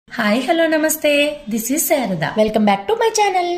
Hi hello నమస్తే this is Sharada welcome back to my channel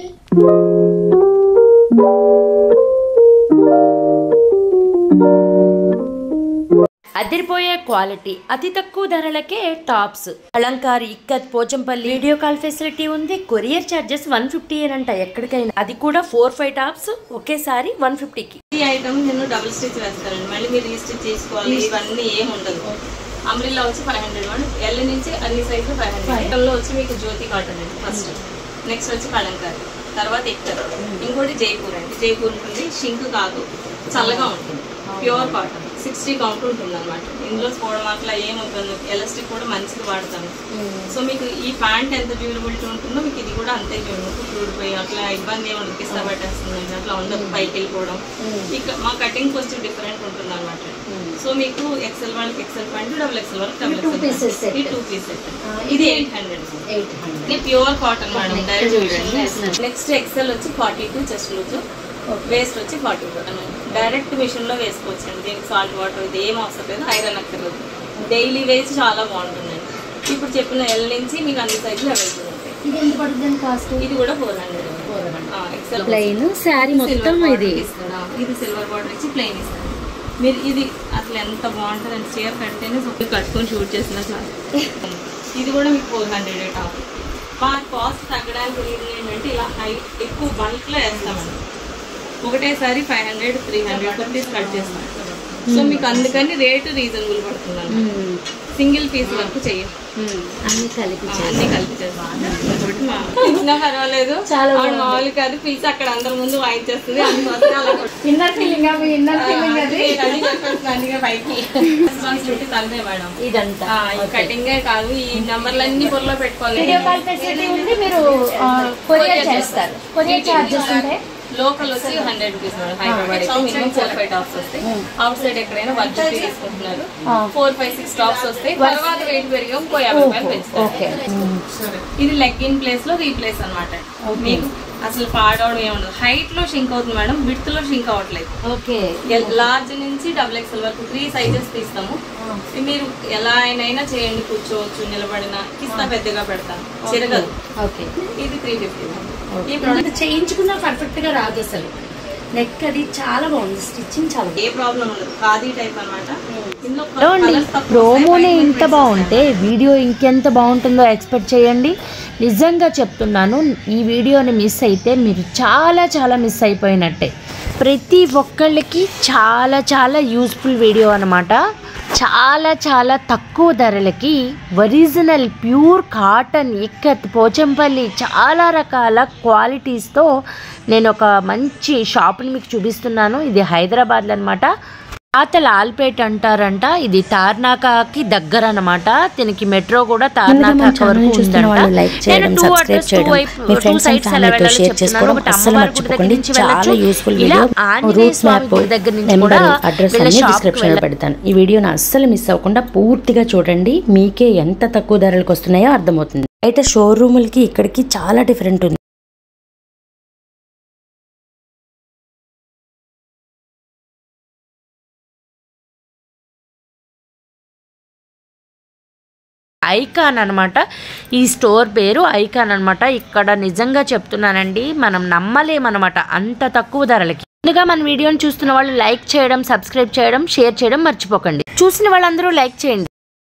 అదిరిపోయే quality అతి తక్కువ ధరలకే టాప్స్ అలంకారి ikat Pochampally video call facility ఉంది కొరియర్ చార్జెస్ వన్ ఫిఫ్టీ అంట ఎక్కడికైనా అది కూడా ఫోర్ ఫైవ్ టాప్స్ ఒకేసారి వన్ ఫిఫ్టీకి ఈ ఐటమ్ నేను డబుల్ స్టిచ్ వేస్తానండి మళ్ళీ మీరు రీస్టిచ్ చేసుకోవాలి ఇవన్నీ ఏం ఉండదు అంబ్రిల్లా వచ్చి ఫైవ్ హండ్రెడ్ వన్ ఎల్ నుంచి అన్ని సైజులు ఫైవ్ హండ్రెడ్ ఐటమ్లో వచ్చి మీకు జ్యోతి కాటన్ అండి ఫస్ట్ నెక్స్ట్ వచ్చి కలంకారి తర్వాత ఎక్కర్ ఇంకోటి జైపూర్ అండి జైపూర్ ఉంటుంది షింక్ కాదు చల్లగా ఉంటుంది ప్యూర్ కాటన్ సిక్స్టీ కౌంట్ ఉంటుంది అనమాట ఇందులో పోవడం అట్లా ఏం ఉంటుంది ఎలాస్టిక్ కూడా మంచిది వాడతాను సో మీకు ఈ ప్యాంట్ ఎంత డ్యూరబిలిటీ ఉంటుందో మీకు ఇది కూడా అంతే డ్యూరబిలిటీ ఊడిపోయి అట్లా ఇబ్బంది ఏమి ఉండదు కిస్తా పట్టేస్తుంది అట్లా ఉండదు పైకి వెళ్ళిపోవడం ఇక మా కటింగ్ కొంచెం డిఫరెంట్ ఉంటుంది అనమాట సో మీకు ఎక్సెల్ వాళ్ళకి ఎక్సెల్ ప్యాంట్ డబుల్ ఎక్సెల్ వాళ్ళకి డబుల్ ఎక్సెల్ ఈ టూ పీస్ సెట్ ఇది ఎయిట్ హండ్రెడ్ ఇది ప్యూర్ కాటన్ మేడం డైరెక్ట్ చూడండి నెక్స్ట్ ఎక్సెల్ వచ్చి forty two chest loose waist వచ్చి ఫార్టీ టూ డైరెక్ట్ మిషన్ లో వేసుకోవచ్చు అండి దీనికి సాల్ట్ వాటర్ ఇది ఏం అవసరం లేదు ఐరన్ అక్కర్లేదు డైలీ వేసి చాలా బాగుంటుందండి ఇప్పుడు చెప్పిన ఎల్ నుంచి మీకు అన్ని సైజులు అవైలబుల్ ఉంటాయి ఇది ఎంత పడుతుంది కాస్ట్ ఇది కూడా four hundred XL plain saree మొత్తం ఇది ఇది సిల్వర్ బార్డర్ ఇచ్చి ప్లెయిన్ ఇస్తాను మీరు ఇది అసలు ఎంత బాగుంటుంది అంటే చీర కడితేనే సొప్పి కట్టుకొని షూట్ చేసిన చాలు ఇది కూడా మీకు ఫోర్ హండ్రెడ్ టాప్ మా కాస్ట్ తగ్గడానికి రీజన్ ఏంటంటే ఇలా హై ఎక్కువ బల్క్లో వేస్తామండి ఒకటేసారి five hundred three hundred rupees cut చేస్తాం సో మీకు అందుకని రేటు రీజనబుల్ పడుతుంది సింగిల్ పీస్ వరకు చెయ్యం అన్ని కలిపి అన్ని కలిపి చేస్తాం కాబట్టి మా ఇచ్చినా పర్వాలేదు చాలా ఆవిడ మామూలు కాదు పిలిచి అక్కడ అందరి ముందు వాయించేస్తుంది అందుకోసం అలా ఇన్నర్ ఫీలింగ్ ఇన్నర్ ఫీలింగ్ అది అది చెప్పేస్తున్నాను అందుకే పైకి రెస్పాన్సిబిలిటీ తనదే మేడం ఇదంతా ఆ, ఈ కటింగే కాదు ఈ నంబర్లన్నీ పొరలో పెట్టుకోవాలి వీడియో కాల్ ఫెసిలిటీ ఉంది మీరు కొరియర్ చేస్తారు కొరియర్ చార్జెస్ ఉంటాయి లోకల్ వచ్చి హండ్రెడ్ రూపీస్ మేడం హైదరాబాద్ అయితే మినిమం ఫోర్ ఫైవ్ టాప్స్ వస్తాయి అవుట్ సైడ్ ఎక్కడైనా వన్ ఫిఫ్టీ తీసుకుంటున్నారు ఫోర్ ఫైవ్ సిక్స్ టాప్స్ వస్తాయి తర్వాత రేట్ పెరిగి ఇంకో యాభై రూపాయలు పెంచుతారు ఓకే ఇది లెగ్ ఇన్ ప్లేస్ లో రీప్లేస్ అనమాట మీకు అసలు పాడవడం ఏముండదు హైట్ లో షింక్ అవుతుంది మేడం విడ్త్ లో షింక్ అవ్వట్లేదు ఓకే లార్జ్ నుంచి డబుల్ ఎక్స్ఎల్ వరకు త్రీ సైజెస్ తీస్తాము మీరు ఎలా అయినా చేయండి కూర్చోవచ్చు నిలబడిన కిస్తా పెద్దగా పెడతాను చిరగదు ఓకే ఇది త్రీ ఫిఫ్టీ ఈ ఇది చేయించుకున్నా పర్ఫెక్ట్ గా రాదు అసలు నెక్ అది చాలా బాగుంది స్టిచ్చింగ్ చాలా ఏ ప్రాబ్లం ఉండదు ఖాదీ టైప్ అనమాట ఇందులో ఏమండి colours తక్కువ ప్రోమోనే వస్తాయి, ఇంత బాగుంటే వీడియో ఇంకెంత బాగుంటుందో ఎక్స్పెక్ట్ చేయండి నిజంగా చెప్తున్నాను ఈ వీడియోని మిస్ అయితే మీరు చాలా చాలా మిస్ అయిపోయినట్టే ప్రతి ఒక్కళ్ళకి చాలా చాలా యూస్ఫుల్ వీడియో అనమాట చాలా చాలా తక్కువ ధరలకి original pure cotton ikat Pochampally చాలా రకాల క్వాలిటీస్తో నేను ఒక మంచి షాప్ని మీకు చూపిస్తున్నాను ఇది హైదరాబాద్లో అనమాట పాత లాల్పేట్ అంటారంట ఇది తార్నాకాకి దగ్గర అనమాట దీనికి మెట్రో కూడా తార్నాకా వరకు ఉందంట లైక్ చేయడం నేను two సబ్స్క్రైబ్ address, two చేయడం వైపు- మీ two ఫ్రెండ్స్ అండ్ sides ఎలా ఫ్యామిలీతో వెళ్ళాలో షేర్ చెప్తున్నాను. చేసుకోవడం ఒకటి అస్సలు అమ్మవారి గుడి మర్చిపోకండి దగ్గర నుంచి చాలా వెళ్ళొచ్చు. యూస్ఫుల్ ఇలా video Anjaneya route Swamy map గుడి దగ్గర నుంచి నెంబర్ కూడా అడ్రస్ వీళ్ళ అన్ని shop కి డిస్క్రిప్షన్ లో వెళ్ళ- పెడతాను ఈ వీడియోని అస్సలు మిస్ అవ్వకుండా పూర్తిగా చూడండి మీకే ఎంత తక్కువ ధరలకు వస్తున్నాయో అర్థమవుతుంది అయితే షోరూములకి ఇక్కడికి చాలా డిఫరెంట్ ఉంది ఐకాన్ అనమాట ఈ స్టోర్ పేరు ఐకాన్ అనమాట ఇక్కడ నిజంగా చెప్తున్నానండి మనం నమ్మలేమన్నమాట అంత తక్కువ ధరలకి ముందుగా మన వీడియోని చూస్తున్న వాళ్ళు లైక్ చేయడం సబ్స్క్రైబ్ చేయడం షేర్ చేయడం మర్చిపోకండి చూసిన వాళ్ళందరూ లైక్ చేయండి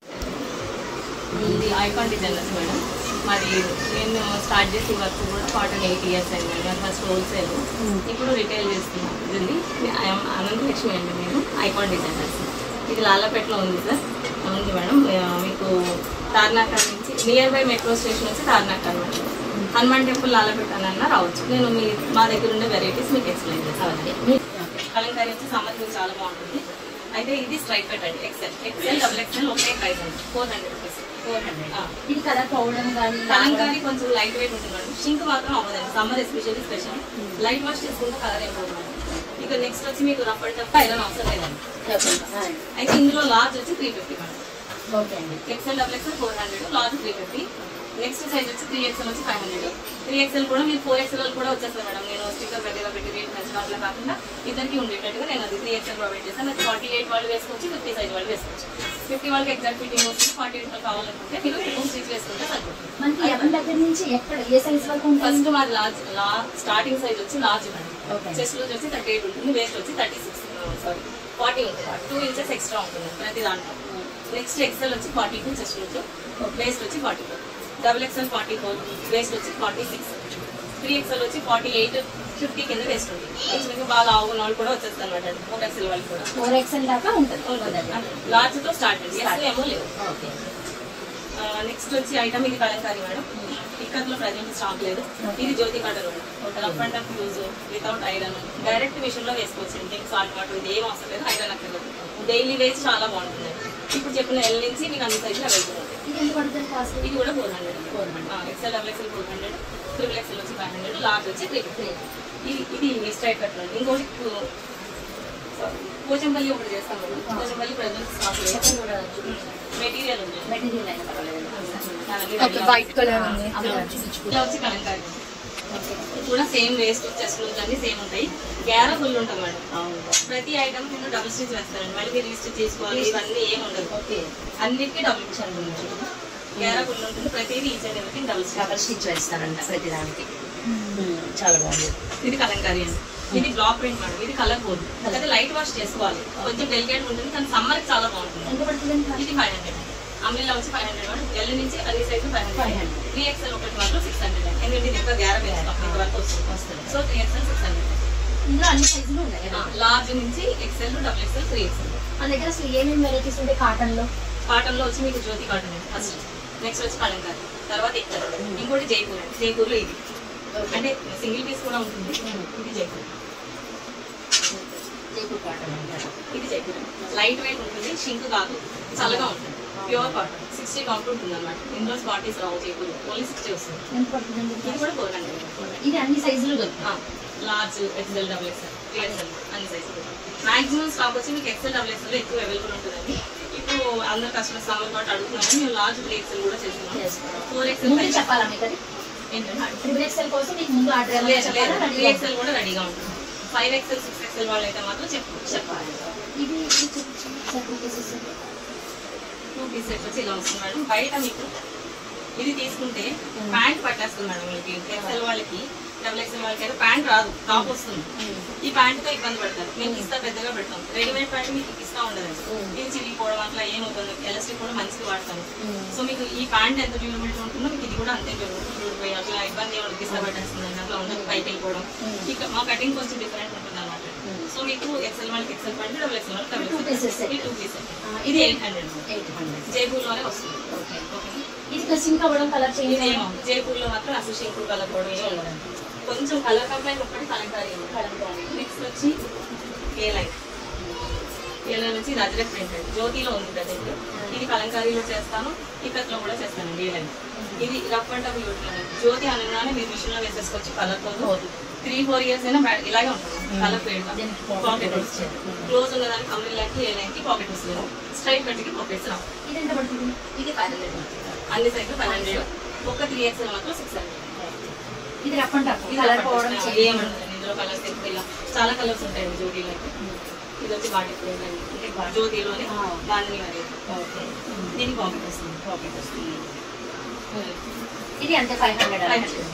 ఇది ఐకాన్ డిజైనర్స్ మేడం మరి నేను స్టార్ట్ చేసి వర్క్ కూడా కాటన్ ఎయిట్ ఇయర్స్ అయింది మేడం ఫస్ట్ హోల్సేల్ ఇప్పుడు రిటైల్ చేస్తున్నాను ఇది ఐఎమ్ అనంతలక్ష్మి అండి నేను ఐకాన్ డిజైనర్స్ ఇది లాలాపేటలో ఉంది సార్ ఉంది మేడం ఆ, మీకు తార్నాక నుంచి నియర్ బై మెట్రో స్టేషన్ వచ్చి తార్నాక అనమాట హనుమాన్ టెంపుల్ లాలాపేట అన్న రావచ్చు నేను మీ మా దగ్గర ఉండే వెరైటీస్ మీకు ఎక్స్ప్లెయిన్ చేస్తాను కలంకారీ వచ్చి సమ్మర్ మీకు చాలా బాగుంటుంది అయితే ఇది స్ట్రైక్ పెట్టండి ఎక్సెల్ ఎక్సెల్ డబుల్ ఎక్సెల్ ఒకే ప్రైస్ అండి four hundred rupees four hundred ఇది కలర్ పోవడం కానీ కలంకారీ కొంచెం లైట్ వెయిట్ ఉంటుంది మేడం షింక్ మాత్రం అవ్వదండి summer especially special light wash చేసుకుంటే కలర్ అయిపోతుంది ఇక నెక్స్ట్ వచ్చి మీకు రఫ్ అండ్ టఫ్ ఐరన్ అవసరం లేదండి అయితే ఇందులో లార్జ్ వచ్చి త్రీ ఫిఫ్టీ మేడం ఓకే అండి XL double XL four hundred large three fifty next size వచ్చి త్రీ ఎక్సెల్ వచ్చి ఫైవ్ హండ్రెడ్ త్రీ ఎక్సెల్ కూడా మీరు ఫోర్ ఎక్సెల్ కూడా వచ్చేస్తారు మేడం నేను స్టిక్కర్ పెద్దగా పెట్టి రేట్ నచ్చిన అట్లా కాకుండా ఇద్దరికి ఉండేటట్టుగా నేను అది త్రీ ఎక్స్ఎల్ ప్రొవైడ్ చేస్తాను అది ఫార్టీ ఎయిట్ వాళ్ళు వేసుకోవచ్చు ఫిఫ్టీ సైజ్ వాళ్ళు వేసుకోవచ్చు ఫిఫ్టీ వాళ్ళకి ఎగ్జాక్ట్ ఫిట్టింగ్ వస్తుంది ఫార్టీ ఎయిట్ వాళ్ళు కావాలనుకుంటే మీరు టూ స్టిచ్ వేసుకుంటే సరిపోతుంది మనకి ఎవరి దగ్గర నుంచి ఎక్కడ ఏ సైజ్ వరకు ఉంటుంది ఫస్ట్ మాది లార్జ్ లా స్టార్టింగ్ సైజ్ వచ్చి లార్జ్ Okay. ఉంటుంది చెస్ట్ లూజ్ వచ్చి థర్టీ ఎయిట్ ఉంటుంది వేస్ట్ వచ్చి థర్టీ సిక్స్ సారీ ఫార్టీ ఉంటుంది టూ ఇంచెస్ ఎక్స్ట్రా ఉంటుంది ప్రతి దాంట్లో నెక్స్ట్ ఎక్సెల్ వచ్చి forty two chest loose waist వచ్చి forty four double XL forty four waist వచ్చి ఫార్టీ సిక్స్ త్రీ ఎక్సెల్ వచ్చి ఫార్టీ ఎయిట్ ఫిఫ్టీ కింద వేస్ట్ ఉంటుంది యాక్చువల్గా బాగా ఆవున్న వాళ్ళు కూడా వచ్చేస్తారు అనమాట ఫోర్ ఎక్సెల్ వాళ్ళు కూడా ఫోర్ ఎక్స్ఎల్ దాకా ఉంటుంది లార్జ్ తో స్టార్ట్ అండి ఎస్ ఏమో లేవు ఓకే నెక్స్ట్ వచ్చి ఐటమ్ ఇది కలంకారీ మేడం ఇక్కత్లో ప్రజెంట్ స్టాక్ లేదు ఇది జ్యోతి కటర్ rough and tough use without iron direct machine లో వేసుకోవచ్చు ఇంటికి సాల్ట్ వాటర్ ఇది ఏం అవసరం లేదు ఐరన్ అక్కర్లేదు డైలీ వేస్ చాలా బాగుంటుంది ఇప్పుడు చెప్పిన ఎల్ నుంచి మీకు అన్ని సైజులు అవైలబుల్ ఉంటాయి ఇది ఎంత పడుతుంది కాస్ట్ ఇది కూడా four hundred four hundred XL double XL four hundred triple XL వచ్చి ఫైవ్ హండ్రెడ్ లార్జ్ వచ్చి త్రీ ఫిఫ్టీ ఇది ఇది స్ట్రైట్ కట్ అండి ఇంకోటి పోచంపల్లి ఒకటి చేస్తాం మేడం పోచంపల్లి ప్రజెంట్ స్టాక్ లేదు మెటీరియల్ ఉంది మెటీరియల్ అయినా పర్వాలేదు ఓకే వైట్ కలర్ ఉంది ఇలా వచ్చి కలంకారీ ఇది కూడా సేమ్ వేస్ట్ చెస్ట్ లూజ్ అన్ని సేమ్ ఉంటాయి గ్యారా ఫుల్ ఉంటుంది మేడం ప్రతి ఐటమ్ కింద డబుల్ స్టిచ్ వేస్తారండి మళ్ళీ మీరు రీస్టిచ్ చేసుకోవాలి ఇవన్నీ ఏమి ఉండదు ఓకే అన్నిటికీ డబుల్ స్టిచ్ ఉంటుంది గ్యారా ఫుల్ ఉంటుంది ప్రతిదీ each and everything double stitch double stitch వేస్తారంట ప్రతి దానికి చాలా బాగుంది ఇది కలంకారీ అండి ఇది బ్లాక్ ప్రింట్ మేడం ఇది కలర్ బోర్డ్ అయితే లైట్ వాష్ చేసుకోవాలి కొంచెం డెలికేట్ ఉంటుంది కానీ సమ్మర్ కి చాలా బాగుంటుంది ఎంత పడుతుంది ఇది ఫైవ్ హండ్రెడ్ అమ్మిలా వచ్చి ఫైవ్ హండ్రెడ్ మేడం ఎల్ నుంచి అన్ని size five hundred three XL ఒకటి మాత్రం సిక్స్ హండ్రెడ్ ఎందుకంటే ఇది ఎక్కువ గ్యార వేస్తాం ఇంతవరకు వస్తుంది వస్తుంది so three XL six hundred ఇందులో అన్ని సైజులు ఉన్నాయి లార్జ్ నుంచి XL double XL three XL మన దగ్గర అసలు ఏమేమి వెరైటీస్ ఉంటాయి కాటన్ లో కాటన్ లో వచ్చి మీకు జ్యోతి కాటన్ అండి ఫస్ట్ నెక్స్ట్ వచ్చి కలంకారీ తర్వాత ఇక్కడ ఇంకోటి జైపూర్ అండి జైపూర్ లో ఇది అంటే సింగిల్ పీస్ కూడా ఉంటుంది ఇది జైపూర్ జైపూర్ కాటన్ అంటారు ఇది జైపూర్ లైట్ వెయిట్ ఉంటుంది షింక్ కాదు చల్లగా ఉంటుంది ప్యూర్ కాటన్ సిక్స్టీ కాంట్ ఉంటుంది అనమాట ఇందులో స్పాటీస్ రావు జైపూర్ ఓన్లీ సిక్స్టీ వస్తుంది ఎంత పడుతుందండి ఇది కూడా ఫోర్ హండ్రెడ్ ఇది అన్ని సైజులు దొరుకుతాయి large XL double XL three XL అన్ని సైజులు మాక్సిమం స్టాక్ వచ్చి మీకు ఎక్సెల్ డబుల్ ఎక్సెల్ ఎక్కువ అవైలబుల్ ఉంటుందండి ఇప్పుడు అందరు కస్టమర్స్ సమ్మర్ పాటు అడుగుతున్నాము మేము లార్జ్ త్రీ ఎక్సెల్ కూడా చేస్తున్నాం ఫోర్ ముందు ఎక్సెల్ చెప్పాలా మీకు అది ఏంటంటే ట్రిపుల్ ఎక్స్ఎల్ కోసం మీకు ముందు ఆర్డర్ త్రీ ఎక్సెల్ కూడా రెడీగా ఉంటుంది ఫైవ్ ఎక్సెల్ సిక్స్ ఎక్సెల్ వాళ్ళు అయితే మాత్రం చెప్పు చెప్పాలి ఇది ఇది చూపించండి sir two pieces two piece set వచ్చి ఇలా వస్తుంది మేడం బయట మీకు ఇది తీసుకుంటే ప్యాంట్ పట్టేస్తుంది మేడం మీకు ఎక్సెల్ వాళ్ళకి డబుల్ ఎక్సెల్ వాళ్ళకి అయితే ప్యాంట్ రాదు టాప్ వస్తుంది ఈ ప్యాంట్ తో ఇబ్బంది పడతారు మేము ఇస్తా పెద్దగా పెడతాం రెడీమేడ్ ప్యాంట్ మీకు ఇస్తా ఉండదండి ఇది చిరిగిపోవడం అట్లా ఏమవుతుంది ఎలాస్టిక్ కూడా మంచిగా వాడతాం సో మీకు ఈ ప్యాంట్ ఎంత డ్యూరబిలిటీ ఉంటుందో మీకు ఇది కూడా అంతే డ్యూరబిలిటీ అట్లా ఇబ్బంది ఏమైనా ఇస్తా పెట్టేస్తుంది అట్లా ఉండదు పైకి వెళ్ళిపోవడం ఇక మా కటింగ్ కొంచెం డిఫరెంట్ ఉంటుంది అనమాట సో మీకు ఎక్సెల్ వాళ్ళకి ఎక్సెల్ ప్యాంట్ డబుల్ ఎక్సెల్ వాళ్ళకి Two pieces set. Two pieces ఇది ఎయిట్ హండ్రెడ్ ఎయిట్ హండ్రెడ్ జైపూర్లోనే వస్తుంది ఓకే ఓకేనా ఇది సింక్ అవ్వడం కలర్ చేంజ్ ఇదేమో జైపూర్లో మాత్రం అసలు షింకులు కలర్ కూడా ఏమి ఉండదు కొంచెం కలర్ కంప్లైంట్ ఒకటి కలంకారీ కలంకారీ నెక్స్ట్ వచ్చి ఏ లైన్ ఏ లైన్ వచ్చి ఇది అజ్రక్ ప్రింట్ అండి జ్యోతిలో ఉంది ప్రజెంట్ ఇది కలంకారీలో చేస్తాను ఇక్కత్లో కూడా చేస్తాను ఏ లైన్ ఇది రఫ్ అండ్ టఫ్ యూట్లో జ్యోతి అనగానే మీరు మిషన్ లో వేసేసుకోవచ్చు కలర్ తో త్రీ ఫోర్ ఇయర్స్ అయినా బ్రా- ఇలాగే ఉంటుంది కలర్ ఫేడ్ పాకెట్ వస్తుంది క్లోజ్ ఉన్నదానికి అంబ్రిల్లాకి ఏ లైన్కి పాకెట్ వస్తుంది స్ట్రైట్ కట్కి పాకెట్స్ రావు ఇది ఎంత పడుతుంది ఇది ఫైవ్ హండ్రెడ్ అన్ని సైజులు ఫైవ్ హండ్రెడ్ ఒక త్రీ ఎక్స్ఎల్ మాత్రం సిక్స్ హండ్రెడ్ ఇది రఫ్ అండ్ టఫ్ ఇది కలర్ కలర్ పోవడం పోవడం change. ఏముండదు ఇందులో కలర్స్ ఎక్కువ ఇలా చాలా కలర్స్ ఉంటాయండి జ్యోతిలో అయితే ఇది వచ్చి బాడీ ప్రింట్ అండి అంటే జ్యోతిలోనే బాంధని మరి ఓకే దీనికి పాకెట్ వస్తుంది పాకెట్ వస్తుంది ఇది అంతే ఫైవ్ హండ్రెడ్ ఫైవ్ హండ్రెడ్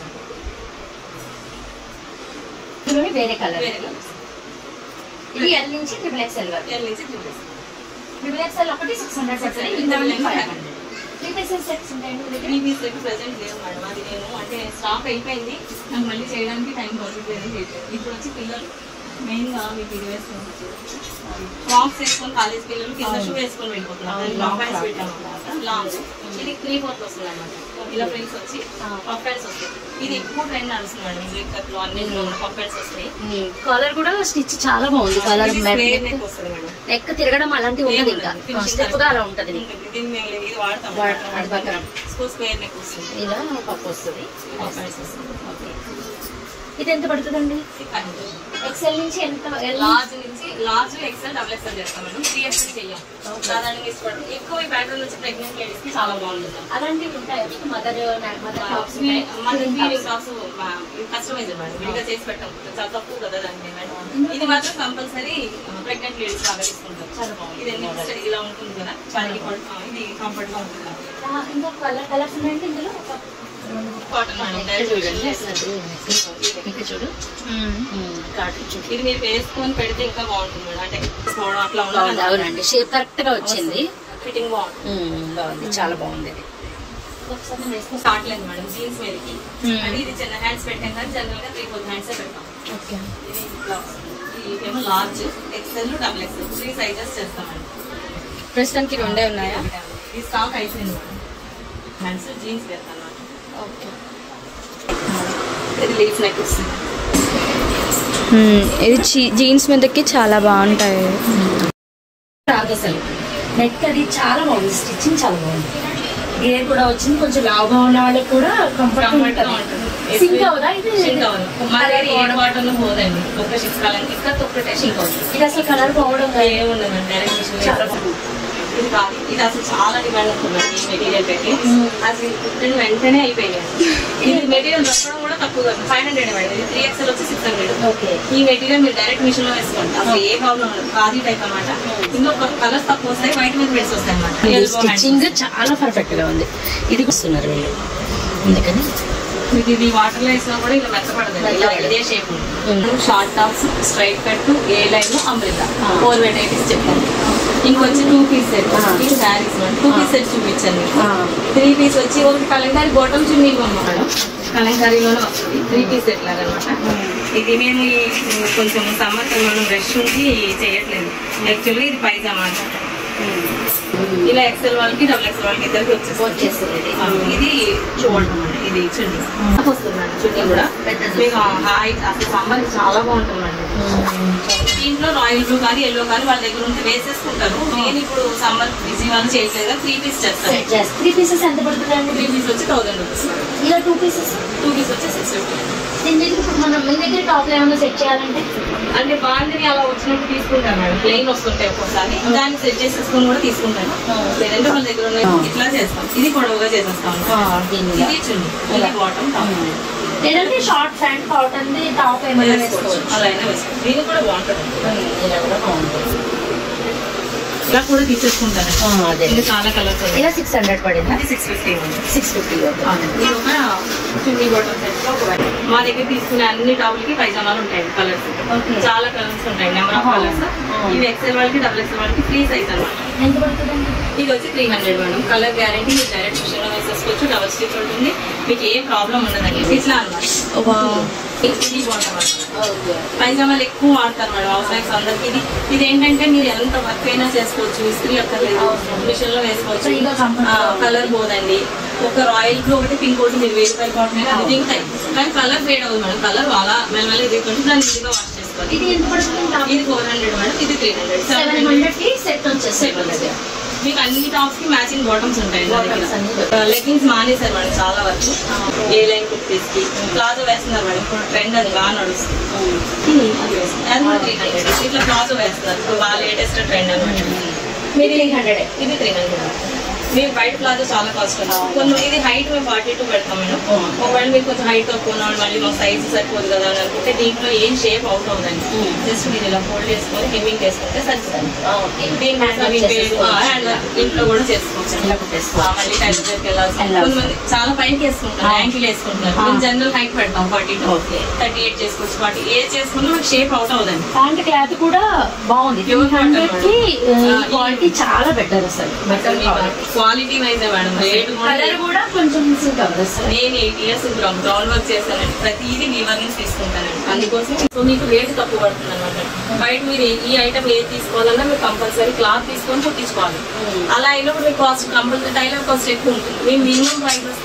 ఇందులోనే వేరే కలర్ వేరే కలర్స్ ఇది ఎల్ నుంచి ట్రిపుల్ ఎక్స్ఎల్ వరకు ఎల్ నుంచి త్రీ పీస్ ట్రిపుల్ ఎక్స్ఎల్ ఒకటి సిక్స్ హండ్రెడ్ పడుతుంది ఇందులో five hundred three pieces sets ఉంటాయండి మీ దగ్గర త్రీ పీస్ అయితే ప్రెసెంట్ లేవు మేడం అది నేను అంటే స్టాక్ అయిపోయింది నాకు మళ్ళీ చేయడానికి టైం పడుతుంది ఇప్పుడు వచ్చి పిల్లలు మెయిన్గా మీకు ఇది వేసుకొని ఫ్రాక్స్ వేసుకొని కాలేజ్ పిల్లలు కింద షూ వేసుకొని వెళ్ళిపోతున్నారు లాంగ్ హ్యాండ్స్ పెట్టాము లాంగ్ ఇది త్రీ ఫోర్త్ వస్తుంది అనమాట ఇలా ఫ్రెండ్స్ వచ్చి పఫ్ హ్యాండ్స్ వస్తాయి ఇది ఎక్కువ ట్రెండ్ నడుస్తుంది మేడం బ్రేకప్ అన్నింటిలో పఫ్ హ్యాండ్స్ వస్తాయి కలర్ కూడా స్టిచ్ చాలా బాగుంది కలర్ ఇది స్క్వేర్ నెక్ వస్తుంది మేడం నెక్ తిరగడం అలాంటివి ఉండదు ఇంకా Finishing స్టెప్ గా అలా ఉంటది ఉంటుంది. దీన్ని మేము ఇది వాడతాం వాడ- అది పక్కన. తీసుకో స్క్వేర్ నెక్ వస్తుంది ఇలా పప్పు వస్తుంది Half hands వస్తుంది. ఓకే ఇది ఎంత పడుతుందండి ఎక్సెల్ నుంచి ఎంత L లార్జ్ నుంచి లార్జ్ ఎక్సెల్ డబుల్ ఎక్సెల్ చేస్తాం మేడం త్రీ ఎక్సెల్ చెయ్యం సాధారణంగా ఇష్టపడతాం ఎక్కువ ఈ ప్యాటర్న్ వచ్చి ప్రెగ్నెంట్ లేడీస్ కి చాలా బాగుంటుంది అలాంటివి ఉంటాయి మదర్ మదర్ టాప్స్ మనకి ఫీలింగ్ టాప్స్ కస్టమైజ్ మేడం విడిగా చేసి పెట్టాం చాలా తక్కువ కదా దానికి మేడం ఇది మాత్రం కంపల్సరీ ప్రెగ్నెంట్ లేడీస్ బాగా తీసుకుంటారు చాలా బాగుంది ఇది ఎన్ని ఇలా ఉంటుంది కదా చాలా ఇది కంఫర్ట్ గా ఉంటుంది ఇంకా కలర్ కలర్స్ ఉన్నాయండి ఇందులో కాటన్ మేడం డైరెక్ట్ చూడండి ఇంకా చూడు కాటన్ చూడు ఇది మీరు వేసుకొని పెడితే ఇంకా బాగుంటుంది మేడం అంటే వేసుకోవడం అట్లా బాగుంది ఉండదు అవునండి షేప్ కరెక్ట్ గా వచ్చింది ఫిట్టింగ్ బాగుంటుంది ఉమ్, బాగుంది చాలా బాగుంది ఇది ఒకసారి నేను వేసుకో స్టార్ట్ లేదు మేడం జీన్స్ మీదకి Hmm. అంటే ఇది చిన్న హ్యాండ్స్ పెట్టాం కానీ జనరల్ గా త్రీ ఫోర్ హ్యాండ్స్ పెడతాం ఓకే ఇది ఇట్లా వస్తుంది. ఇదేమో large XL double XL three sizes చేస్తామండి ప్రస్తుతానికి రెండే ఉన్నాయా ఈ స్టాక్ అయిపోయింది మేడం హ్యాండ్స్ జీన్స్ పెడతాను ఓకే ఇది లీఫ్ నెక్ వస్తుంది ఇది చీ- జీన్స్ మీదకి చాలా బాగుంటాయి రాదు అసలు నెక్ అది చాలా బాగుంది స్టిచ్చింగ్ చాలా బాగుంది గేర్ కూడా వచ్చింది కొంచెం లావుగా ఉన్న వాళ్ళకి కూడా కంఫర్ట్ కంఫర్ట్ గా ఉంటుంది సింక్ అవుదా ఇది షింక్ అవ్వదు మా దగ్గర ఏ బాటల్ పోదండి ఒక్క షింక్ కాలం ఇక్కడ ఒక్కటే షింక్ అవుతుంది ఇది అసలు కలర్ పోవడం లేదు. ఏముండదండి డైరెక్ట్ మిషన్ ఇది కాదు ఇది అసలు చాలా డిమాండ్ ఉంటుంది ఈ మెటీరియల్ పెట్టి అది కుట్టిన వెంటనే అయిపోయింది ఇది మెటీరియల్ దొరకడం కూడా తక్కువ ఫైవ్ హండ్రెడ్ మేడం ఇది త్రీ ఎక్స్ఎల్ వచ్చి సిక్స్ హండ్రెడ్ ఓకే ఈ మెటీరియల్ మీరు డైరెక్ట్ మిషన్ లో వేసుకోండి అసలు ఏ ప్రాబ్లం ఉండదు ఖాదీ టైప్ అన్నమాట ఇందులో కలర్స్ తక్కువ వస్తాయి వైట్ మీద బెడ్స్ వస్తాయి ఇది అన్నమాట స్టిచ్చింగ్ చాలా పర్ఫెక్ట్ గా ఉంది ఇది వస్తున్నారు వీళ్ళు అందుకని మీకు ఇది వాటర్ లో వేసినా కూడా ఇలా మెత్తపడదు ఇలా ఇదే shape short tops straight cut A line Amrutha four varieties చెప్పాను ఇంకొచ్చి టూ పీస్ సెట్ ఈ శారీస్ టూ పీస్ సెట్ చూపించాను మీకు త్రీ పీస్ వచ్చి ఒకటి కలంకారీ బాటమ్ చున్నీ మేడం కలంకారీలోనే వస్తుంది త్రీ పీస్ సెట్ లాగా అనమాట ఇది మేము ఈ కొంచెం సమ్మర్ మనం రష్ ఉండి చేయట్లేదు యాక్చువల్గా ఇది పైజామా అనమాట ఇలా ఎక్సెల్ వాళ్ళకి డబుల్ ఎక్సెల్ వాళ్ళకి ఇద్దరికి వచ్చేస్తుంది వచ్చేస్తుంది ఇది. ఆ, ఇది చూడండి అన్నమాట. ఇది చున్నీ వస్తుందండి చున్నీ కూడా మీకు హాయ్ అసలు సమ్మర్ చాలా బాగుంటుందండి దీంట్లో రాయల్ బ్లూ కానీ ఎల్లో కానీ వాళ్ళ దగ్గర ఉంటే వేసేసుకుంటారు నేను ఇప్పుడు సమ్మర్ బిజీ వాళ్ళు చేయట్లేదు త్రీ పీస్ చేస్తాను త్రీ పీసెస్ ఎంత పడుతుందండి త్రీ పీస్ వచ్చి థౌసండ్ రూపీస్ ఇలా టూ పీసెస్ టూ పీస్ వచ్చి సిక్స్ ఫిఫ్టీ దీని దగ్గర ఇప్పుడు మనం మీ దగ్గర టాప్ ఏమైనా సెట్ చేయాలంటే అంటే బాగుంది అలా వచ్చినప్పుడు తీసుకుంటాను మేడం ప్లెయిన్ వస్తుంటాయి ఒక్కోసారి దాన్ని సెట్ చేసేసుకొని కూడా తీసుకుంటాను లేదంటే వాళ్ళ దగ్గర ఉన్నాయి ఇట్లా చేస్తాం ఇది పొడవుగా చేసేస్తాం దీని ఇది చున్నీ ఇది బాటమ్ టాప్ లేదంటే షార్ట్ ప్యాంట్ కాటన్ టాప్ ఏమైనా వేసుకోవచ్చు అలా అయినా వేసుకోవచ్చు దీని కూడా బాగుంటుంది ఇలా కూడా బాగుంటుంది ఇలా కూడా తీసేసుకుంటాను ఆ, అదే ఇది చాలా కలర్స్ ఇలా సిక్స్ హండ్రెడ్ పడిందా అది సిక్స్ ఫిఫ్టీ ఉంది సిక్స్ ఫిఫ్టీ ఇది ఒక చున్నీ బాటమ్ సెట్ ఒక వైట్. మా దగ్గర తీసుకునే అన్ని టాపులకి పైజామాలు ఉంటాయి కలర్స్ Okay. చాలా కలర్స్ ఉంటాయి నెంబర్ ఆఫ్ ఆహా. కలర్స్ ఆ. ఇవి ఎక్సెల్ వాళ్ళకి డబుల్ ఎక్సెల్ వాళ్ళకి ఫ్రీ సైజ్ అన్నమాట ఎంత పడుతుందండి ఇది వచ్చి three hundred madam colour guarantee మీరు డైరెక్ట్ మిషన్ లో వేసేసుకోవచ్చు డబల్ స్టిచ్ ఉంటుంది మీకు ఏ ప్రాబ్లం ఉండదండి ఇట్లా అనమాట ఇది బాగుంటుంది ఓకే పైజామాలు ఎక్కువ వాడతారు మేడం హౌస్ వైఫ్స్ అందరికి ఇది ఇది ఏంటంటే మీరు ఎంత వర్క్ అయినా చేసుకోవచ్చు ఇస్త్రీ అక్కర్లేదు మిషన్ లో వేసుకోవచ్చు ఫ్రీగా comfort గా ఉంటుంది. కలర్ పోదండి ఒక రాయల్ బ్లూ ఒకటి పింక్ ఒకటి మీరు వెయ్యి రూపాయలు కాటన్ మీద అది దిగుతాయి కానీ కలర్ ఫేడ్ అవ్వదు మేడం కలర్ అలా మెల్లమెల్ల దిగుతుంది దాన్ని ఈజీగా వాష్ చేసుకోవాలి ఇది ఎంత పడుతుంది టాప్ ఇది ఫోర్ హండ్రెడ్ మేడం ఇది three hundred seven seven hundred hundred కి సెట్ వచ్చేస్తాయి మన దగ్గర మీకు అన్ని టాప్స్ కి మ్యాచింగ్ బాటమ్స్ ఉంటాయి Bottoms అన్ని లెగ్గిన్స్ మానేశారు మేడం చాలా వరకు ఏ లైన్ కుర్తీస్ కి ప్లాజో వేస్తున్నారు మేడం ఇప్పుడు ట్రెండ్ అది బాగా నడుస్తుంది అది వేస్తున్నారు. అది కూడా త్రీ హండ్రెడ్ ఇట్లా ప్లాజో వేస్తున్నారు ఇప్పుడు బాగా లేటెస్ట్ ట్రెండ్ అనమాట మీరు త్రీ హండ్రెడ్ ఇది త్రీ హండ్రెడ్ మేము బయట ప్లాజో చాలా కాస్ట్ కొన్ని ఇది హైట్ మేము ఫార్టీ టూ పెడతాం మేడం ఒకవేళ మీరు కొంచెం హైట్ తక్కువ ఉన్న వాళ్ళు మళ్ళీ మాకు సైజ్ సరిపోదు కదా అని అనుకుంటే దీంట్లో ఏం షేప్ అవుట్ అవుతుంది జస్ట్ మీరు ఇలా ఫోల్డ్ చేసుకొని హెమ్మింగ్ చేసుకుంటే సరిపోతుంది ఓకే దీని మీద మీకు హ్యాండ్ వర్క్ ఇంట్లో కూడా చేసుకోవచ్చు ఇలా కుట్టేసుకోవచ్చు. ఆ, మళ్ళీ టైలర్ దగ్గరికి వెళ్ళాల్సి కొంతమంది చాలా పైకి వేసుకుంటారు యాంకిల్ వేసుకుంటారు మేము జనరల్ హైట్ పెడతాం forty two Okay. Thirty eight చేసుకోవచ్చు ఫార్టీ ఏ చేసుకున్నా మీకు షేప్ అవుట్ అవుదండి ప్యాంట్ క్లాత్ కూడా బాగుంది త్రీ Pure cotton హండ్రెడ్ కి మేడం. క్వాలిటీ చాలా బెటర్ అసలు better quality wise madam rate కూడా కలర్ కూడా కొంచెం సింక్ అవ్వదు అసలు నేను ఎయిట్ ఇయర్స్ గ్రౌండ్ వర్క్ చేస్తానండి ప్రతిదీ వీవర్ నుంచి తీసుకుంటానండి అందుకోసం సో మీకు రేట్ తక్కువ పడుతుంది అనమాట బయట మీరు ఈ ఐటమ్ ఏది తీసుకోవాలన్నా మీరు కంపల్సరీ క్లాత్ తీసుకొని కుట్టించుకోవాలి అలా అయినప్పుడు మీకు కాస్ట్ కంపల్సరీ టైలర్ కాస్ట్ ఎక్కువ ఉంటుంది మేము మినిమం ప్రైస్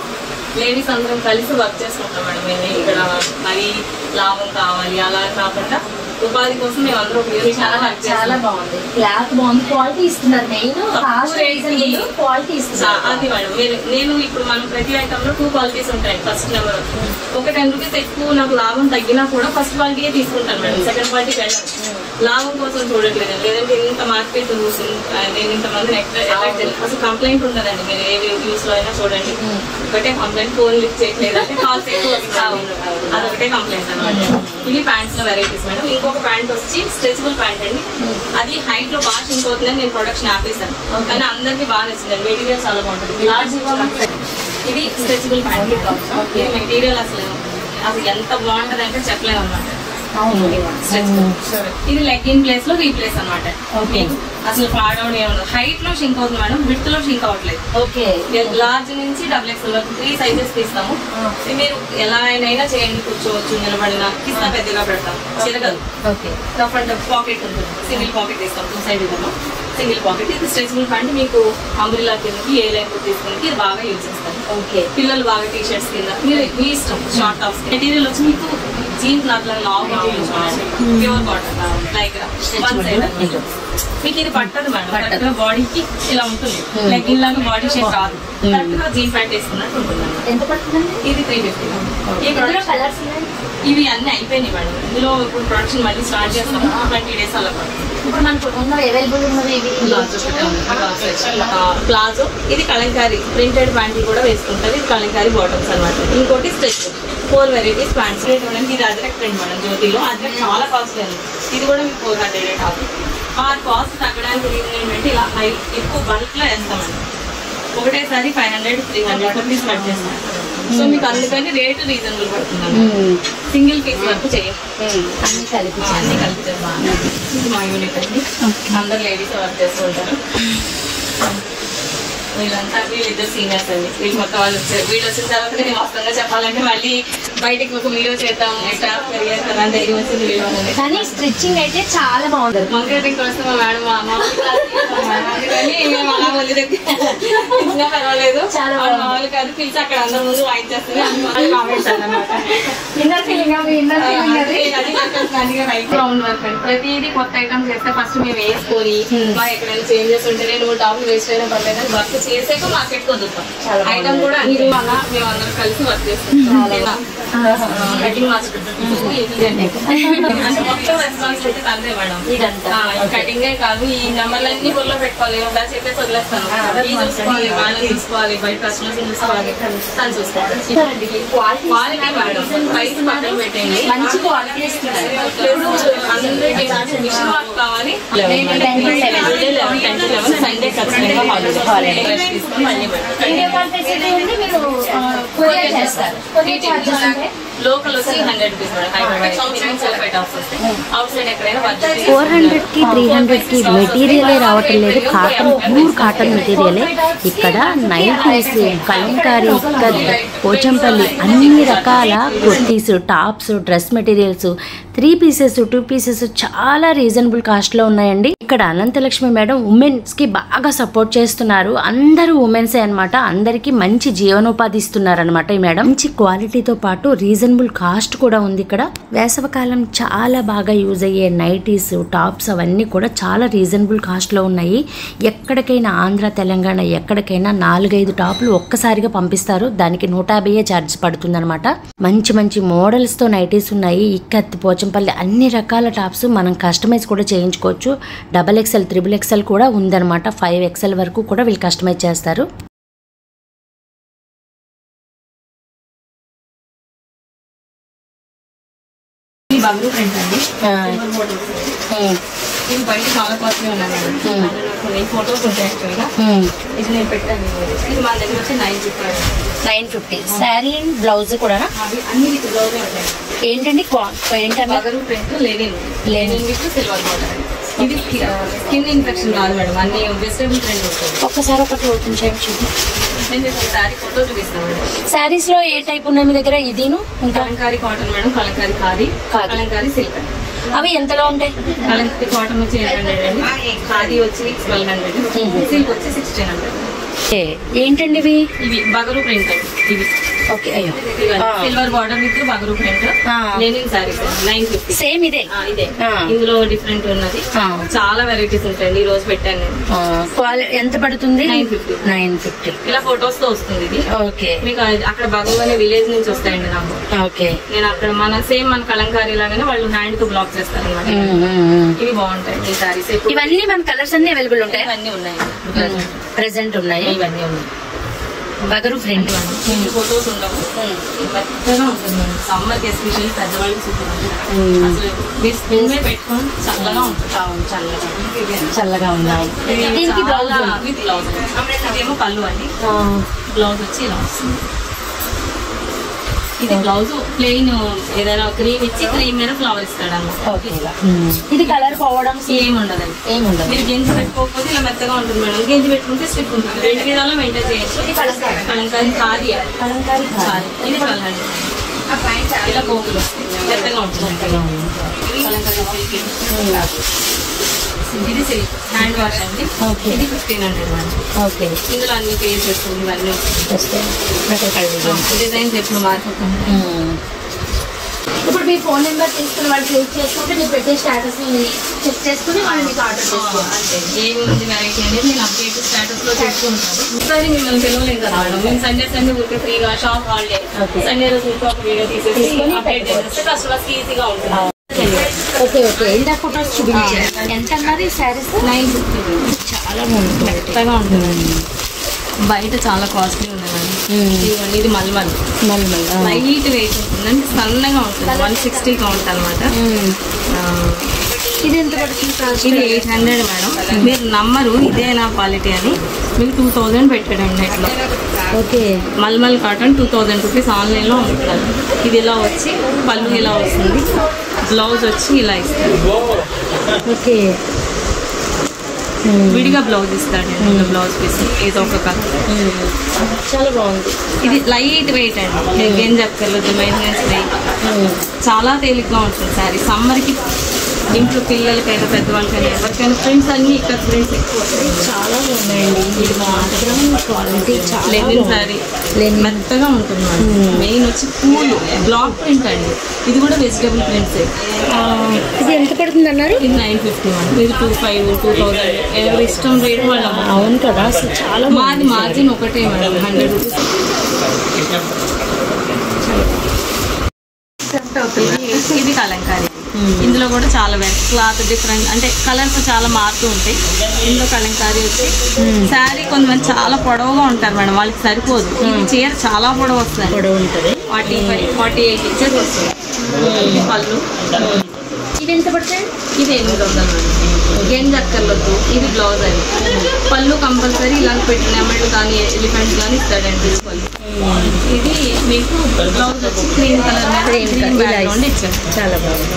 లేడీస్ అందరం కలిసి వర్క్ చేసుకుంటాం మేడం మేము ఇక్కడ మరి లాభం కావాలి అలా కాకుండా ఉపాధి కోసం మేము అందరూ ఉపయోగించి చాలా వర్క్ చాలా చేస్తాం బాగుంది క్లాత్ బాగుంది క్వాలిటీ ఇస్తున్నారు మెయిన్ కాస్ట్ రేట్కి క్వాలిటీ ఆ, ఇస్తున్నారు అది మేడం మీరు నేను ఇప్పుడు మనం ప్రతి ఐటమ్ లో టూ క్వాలిటీస్ ఉంటాయి ఫస్ట్ నెంబర్ ఒక టెన్ రూపీస్ ఎక్కువ నాకు లాభం తగ్గినా కూడా ఫస్ట్ క్వాలిటీయే తీసుకుంటాను మేడం సెకండ్ క్వాలిటీ వెళ్ళను లాభం కోసం చూడట్లేదు లేదంటే ఇంత మార్కెట్ నేను ఇంతమంది అసలు కంప్లైంట్ ఉండదండి మీరు ఏ వ్యూస్ లో అయినా చూడండి ఒకటే కంప్లైంట్ ఫోన్ లిఫ్ట్ చేయట్లేదు అంటే కాల్స్ ఎక్కువ వస్తాయి అదొకటే కంప్లైంట్ అనమాట ఇవి ప్యాంట్స్ లో వెరైటీస్ మేడం ఇంకొక ప్యాంట్ వచ్చి స్ట్రెచబుల్ ప్యాంట్ అండి అది హైట్ లో బాగా షింక్ అవుతుందని నేను ప్రొడక్షన్ ఆపేసాను కానీ అందరికీ బాగా నచ్చింది మెటీరియల్ చాలా బాగుంటుంది లార్జ్ ఇది స్ట్రెచబుల్ ప్యాంట్ ఇది మెటీరియల్ అసలు అసలు ఎంత బాగుంటది అంటే చెప్పలేము అనమాట అవును ఇది లెగ్ ఇన్ ప్లేస్ లో రీప్లేస్ అనమాట అసలు పాడవడం ఏమన్నా హైట్ లో షింక్ అవుతుంది మేడం విత్ లో షింక్ అవ్వట్లేదు ఓకే లార్జ్ నుంచి డబుల్ ఎక్స్ఎల్ వరకు త్రీ సైజెస్ తీస్తాము ఇది మీరు ఎలా అయినా చేయండి కూర్చోవచ్చు నిలబడిన కింద పెద్దగా పెడతాం చిరగదు ఓకే ఫ్రంట్ పాకెట్ ఉంటుంది సింగిల్ పాకెట్ తీస్తాం టూ సైడ్ ఇద్దాము సింగిల్ పాకెట్ ఇది స్ట్రెచబుల్ ప్యాంట్ మీకు అంబ్రిల్లా కిందకి ఏ లైన్ తీసుకుని ఇది బాగా యూజ్ చేస్తాం ఓకే పిల్లలు బాగా టీ షర్ట్స్ కింద మీరు మీ ఇష్టం షార్ట్ టాప్స్ మెటీరియల్ వచ్చి మీకు జీన్స్ నాట్లో long material pure cotton like one side మీకు ఇది పట్టదు మేడం కరెక్ట్ గా బాడీకి ఇలా ఉంటుంది లెగ్గిన్ లాగా బాడీ షేప్ రాదు కరెక్ట్ గా జీన్ ప్యాంట్ వేసుకున్నట్టు ఉంటుంది అన్నమాట. ఎంత పడుతుందండి ఇది త్రీ ఫిఫ్టీ ఈ ఇందులో ప్రొడక్షన్ కలర్స్ ఉన్నాయి ఇవి అన్ని అయిపోయినాయి మేడం ఇందులో ఇప్పుడు ప్రొడక్షన్ మళ్ళీ స్టార్ట్ చేస్తాము ట్వంటీ డేస్ అలా పడుతుంది ఇప్పుడు మనకు ఉన్న అవైలబుల్ ఉన్నది ఇవి ప్లాజో ఇది కలంకారీ ప్రింటెడ్ ప్యాంట్లు కూడా వేసుకుంటారు ఇది కలంకారీ బాటమ్స్ అన్నమాట ఇంకోటి స్ట్రెచ్ ఫోర్ వెరైటీస్ ప్యాంట్స్ చూడండి ఇది అజరక్ ప్రింట్ మేడం జ్యోతిలో అజరక్ చాలా కాస్ట్ ఉంది ఇది కూడా మీకు ఫోర్ హండ్రెడ్ టాప్ ఆ కాస్ట్ తగ్గడానికి రీజన్ ఏంటంటే ఇలా హై ఎక్కువ బల్క్ లో వేస్తామండి ఒకటేసారి five hundred three hundred rupees cut చేస్తాం సో మీకు అందుకని రేటు రీజనబుల్ పడుతుంది సింగిల్ పీస్ వరకు చేయం అన్ని కలిపి అన్ని కలిపి చేస్తాం ఇది మా యూనిట్ అండి అందరు లేడీస్ వర్క్ చేస్తూ ఉంటారు వీళ్ళంతా వీళ్ళిద్దరు సీనియర్స్ అండి వీళ్ళు మొత్తం వాళ్ళు వచ్చారు వీళ్ళు వచ్చిన తర్వాత నేను వాస్తవంగా చెప్పాలంటే మళ్ళీ బయటికి ఒక వీడియో చేద్దాం ఎట్లా పెరిగారు కదా అని ధైర్యం వచ్చింది వీడియో అనేది కానీ స్ట్రిచ్చింగ్ అయితే చాలా బాగుంది మంగళకి వస్తే మా మేడం మా అమ్మ అందుకని మేము అలా వదిలి దగ్గర పర్వాలేదు చాలా వాళ్ళ మామూలు కాదు పిలిచి అక్కడ అందరి ముందు వాయించేస్తుంది కామెంట్స్ అన్నమాట ఇన్నర్ ఫీలింగ్ ఇన్నర్ ఫీలింగ్ అది గ్రౌండ్ వర్క్ అండి ప్రతిదీ కొత్త ఐటమ్ చేస్తే ఫస్ట్ మేము వేసుకొని మా ఎక్కడైనా చేంజెస్ ఉంటేనే నువ్వు టాప్ వేస్ట్ అయినా పర్లేదు అని వర్క్ చేసాక మార్కెట్ వదులుతాం ఐటమ్ కూడా మీరు అలా మేము అందరం కలిసి వర్క్ చేస్తాం కటింగ్ మాస్టర్ అంటే మొత్తం రెస్పాన్సిబిలిటీ తందే మేడం ఇదంతా. కటింగ్ కాదు ఈ నెంబర్లన్నీ బుర్రలో పెట్టుకోవాలి ఒకసారి చెప్పేసి వదిలేస్తాను ఈ చూసుకోవాలి వాళ్ళని చూసుకోవాలి బయట కస్టమర్స్ చూసుకోవాలి తను చూసుకోవాలి క్వాలిటీ మేడం ప్రైస్ పక్కన పెట్టండి మంచి క్వాలిటీ ఇస్తున్నారు అందరికీ మిషన్ వర్క్ కావాలి సండే ఖచ్చితంగా హాలిడే తీసుకొని మళ్ళీ ఇండియా కాల్ ఫెసిలిటీ ఉంది మీరు కొరియర్ చేస్తారు కొరియర్ చార్జెస్ అంటే లోకల్ వచ్చి hundred rupees madam Hyderabad celebrate of వస్తాయి అవుట్ సైడ్ ఎక్కడైనా వర్క్ ఫోర్ హండ్రెడ్కి త్రీ హండ్రెడ్కి మెటీరియలే రావటం లేదు కాటన్ ప్యూర్ కాటన్ మెటీరియలే ఇక్కడ నైటీస్ కలంకారీ ఇక్కత్ పోచంపల్లి అన్ని రకాల kurtis tops dress materials three pieces two pieces చాలా రీజనబుల్ కాస్ట్లో ఉన్నాయండి ఇక్కడ అనంతలక్ష్మి మేడం ఉమెన్స్కి బాగా సపోర్ట్ చేస్తున్నారు అందరూ ఉమెన్సే అన్నమాట అందరికీ మంచి జీవనోపాధి ఇస్తున్నారు అనమాట ఈ మేడం మంచి క్వాలిటీతో పాటు రీజనబుల్ కాస్ట్ కూడా ఉంది ఇక్కడ వేసవకాలం చాలా బాగా యూజ్ అయ్యే నైటీస్ టాప్స్ అవన్నీ కూడా చాలా రీజనబుల్ కాస్ట్లో ఉన్నాయి ఎక్కడికైనా ఆంధ్ర తెలంగాణ ఎక్కడికైనా నాలుగైదు టాపులు ఒక్కసారిగా పంపిస్తారు దానికి నూట యాభైయే ఛార్జ్ పడుతుందన్నమాట మంచి మంచి మోడల్స్తో నైటీస్ ఉన్నాయి ఇక్కత్ పోచంపల్లి అన్ని రకాల టాప్స్ మనం కస్టమైజ్ కూడా చేయించుకోవచ్చు డబల్ ఎక్స్ఎల్ త్రిబుల్ ఎక్స్ఎల్ కూడా ఉందన్నమాట ఫైవ్ ఎక్స్ఎల్ వరకు కూడా వీళ్ళు కస్టమైజ్ చేస్తారు ఈ బగ్రు ప్రింట్ అండి సిల్వర్ ఫోటోస్ ఇది బయట చాలా కాస్ట్లీ ఉన్నాయి మేడం కొన్ని ఫోటోస్ ఉంటాయి యాక్చువల్గా ఇది నేను పెట్టాను ఇది మా దగ్గర వచ్చి nine fifty nine fifty sari and blouse కూడా అవి అన్ని విత్ బ్లౌజే ఉంటాయి ఏంటండి ఏంటన్నా Bagru print linen linen with silver border ఇది స్కిన్ ఇన్ఫెక్షన్ కాదు మేడం అన్ని వెజిటేబుల్ ప్రింట్ ఉంటుంది ఒక్కసారి ఒకటి ఓపెన్ చేయండి చూద్దాం నేను మీకు ఒకసారి ఫోటో చూపిస్తాను మేడం శారీస్ లో ఏ టైప్ ఉన్నాయి మీ దగ్గర ఇదిను ఇంకా Kalamkari cotton madam Kalamkari khadi khadi. Kalamkari silk అవి ఎంతలో ఉంటాయి కలంకారీ కాటన్ వచ్చి ఎయిట్ హండ్రెడ్ అండి ఖాదీ వచ్చి ట్వెల్వ్ హండ్రెడ్ సిల్క్ వచ్చి సిక్స్టీన్ హండ్రెడ్ ఓకే ఏంటండి ఇవి ఇవి బగరు ప్రింట్ అండి ఇవి ఓకే అయ్యో silver border with Bagru print ఆ. Linen saris nine fifty same ఇదే ఇదే ఆ. ఇందులో డిఫరెంట్ ఉన్నది ఆ. చాలా వెరైటీస్ ఉంటాయండి ఈ రోజు పెట్టాను నేను క్వాలిటీ ఎంత పడుతుంది 950. నైన్ ఫిఫ్టీ ఇలా ఫొటోస్ తో వస్తుంది ఇది ఓకే మీకు అది- అక్కడ బగరు అనే విలేజ్ నుంచి వస్తాయండి నాకు ఓకే నేను అక్కడ మన సేమ్ మన కలంకారీ లాగానే వాళ్ళు హ్యాండ్ తో బ్లాక్ చేస్తారు అనమాట ఇవి బాగుంటాయి ఈ సారీస్ ఇవన్నీ మన కలర్స్ అన్ని అవైలబుల్ ఉంటాయి ఇవన్నీ ఉన్నాయి ప్రెసెంట్ ఉన్నాయి ఇవన్నీ ఉన్నాయి బగరు ఫ్రంట్ ఇవి ఫొటోస్ ఉండవు మెత్తగా ఉంటుంది సమ్మర్ కి ఎస్పెషల్లీ పెద్దవాళ్ళకి సూపర్ ఉంటుంది అసలు మీరు స్కిన్ మీద పెట్టుకొని చల్లగా ఉంటుంది అవును చల్లగా చల్లగా ఉన్నాయి ఇది దీనికి చాలా బ్లౌజ్ విత్ బ్లౌజ్ ఇదేమో పళ్ళు అండి బ్లౌజ్ వచ్చి ఇలా వస్తుంది ఇది బ్లౌజ్ ప్లెయిన్ ఏదైనా క్రీమ్ ఇచ్చి క్రీమ్ మీద ఫ్లవర్ ఇస్తాడు అన్నమాట ఓకే ఇది కలర్ పోవడం ఏం ఉండదండి ఏముండదు మీరు గెంజి పెట్టుకోకపోతే ఇలా మెత్తగా ఉంటుంది మేడం గెంజి పెట్టుకుంటే స్టిఫ్ ఉంటుంది రెండు విధాలు మెయింటైన్ చేయొచ్చు కలంకారీ ఖాదీ కలంకారీ ఖాదీ ఇది కలంకారీ ఇలా పోగులు వస్తాయి మెత్తగా ఉంటుంది కలంకారీ సిల్క్ ఇది సిల్క్ హ్యాండ్ వాష్ అండి Okay. ఇది ఫిఫ్టీన్ హండ్రెడ్ మేడం ఓకే ఇందులో అన్ని పేజెస్ ఇవన్నీ డిజైన్స్ ఎప్పుడు మారిపోతుంది ఇప్పుడు మీ ఫోన్ నెంబర్ తీసుకుని వాళ్ళు సేవ్ చేసుకుంటే మీరు పెట్టే స్టేటస్ చెక్ చేసుకుని వాళ్ళు మీకు ఆర్డర్ చేసుకోవాలి అంతే ఏముంది వెరైటీ అనేది నేను అప్డేట్ స్టేటస్ లో పెట్టుకుంటాను ఒకసారి మిమ్మల్ని పిలవలేదు కదా మేడం మేము సండే సండే ఊరికే ఫ్రీగా షాప్ హాలిడే సండే రోజు ఊరికే ఒక వీడియో తీసేసి అప్డేట్ చేసేస్తే కస్టమర్స్ ఈజీగా ఉంటుంది ఓకే ఓకే ఇందా ఫొటోస్ చూపించారు ఎంత అన్నారు ఈ శారీస్ నైన్ ఫిఫ్టీ చాలా బాగుంటుంది మెత్తగా ఉంటుందండి బయట చాలా కాస్ట్లీ ఉన్నదండి ఇదిగోండి ఇది మల్మల్ మళ్ళీ మళ్ళీ లైట్ వెయిట్ ఉంటుందండి సన్నగా ఉంటుంది వన్ సిక్స్టీ కౌంట్ అనమాట ఇది ఎంత పడుతుంది కాస్ట్ ఇది ఎయిట్ హండ్రెడ్ మేడం మీరు నమ్మరు ఇదే నా క్వాలిటీ అని మీకు టూ థౌజండ్ పెట్టాడండి నెట్లో okay mulmul cotton two thousand rupees ఆన్లైన్లో అమ్ముతారు ఇది ఇలా వచ్చి పళ్ళు ఇలా వస్తుంది బ్లౌజ్ వచ్చి ఇలా ఇస్తారు ఓకే విడిగా బ్లౌజ్ ఇస్తాడు బ్లౌజ్ పీస్ ఏదో ఒక కలర్ చాలా బాగుంది ఇది లైట్ వెయిట్ అండి ఏం చెప్పలేదు మెయింటెనెన్స్ వెయిట్ చాలా తేలిగ్గా ఉంటుంది సారీ సమ్మర్కి ఇంట్లో పిల్లలకైనా పెద్దవాళ్ళకైనా ఎవరికైనా ఫ్రెండ్స్ అన్ని ఇక్కడ ఫ్రెండ్స్ ఎక్కువ వస్తాయి. చాలా బాగున్నాయండి ఇది మాత్రం క్వాలిటీ చాలా లెనిన్ సారీ మెత్తగా ఉంటుంది మేడం మెయిన్ వచ్చి పూలు బ్లాక్ ప్రింట్ అండి ఇది కూడా వెజిటబుల్ ప్రింట్స్ ఇది ఎంత పడుతుంది అన్నారు ఇది నైన్ ఫిఫ్టీ వన్ ఇది టూ ఫైవ్ టూ థౌసండ్ ఎవరి ఇష్టం రేట్ వాళ్ళ అవును కదా అసలు చాలా మాది మార్జిన్ ఒకటే మేడం హండ్రెడ్ రూపీస్ ఇది- ఇది కలంకారీ ఇందులో కూడా చాలా వెరైటీ క్లాత్ డిఫరెంట్ అంటే కలర్స్ చాలా మారుతూ ఉంటాయి ఇందులో కలంకారీ వచ్చి శారీ కొంతమంది చాలా పొడవుగా ఉంటారు మేడం వాళ్ళకి సరిపోదు ఇది చీర చాలా పొడవు వస్తుంది పొడవు ఉంటుంది forty five forty eight inches వస్తుంది ఇది పళ్ళు ఇది ఎంత పడుతుంది ఇది ఎనిమిది వందలు మేడం గెంజ్ అక్కర్లొద్దు ఇది బ్లౌజ్ అది పళ్ళు కంపల్సరీ ఇలా పెట్టిన ఎమల్డ్ కానీ ఎలిఫెంట్ కానీ ఇస్తాడండి పళ్ళు ఇది మీకు బ్లౌజ్ వచ్చి క్రీమ్ కలర్ మీద గ్రీన్ బ్యాక్గ్రౌండ్ ఇచ్చారు చాలా బాగుంది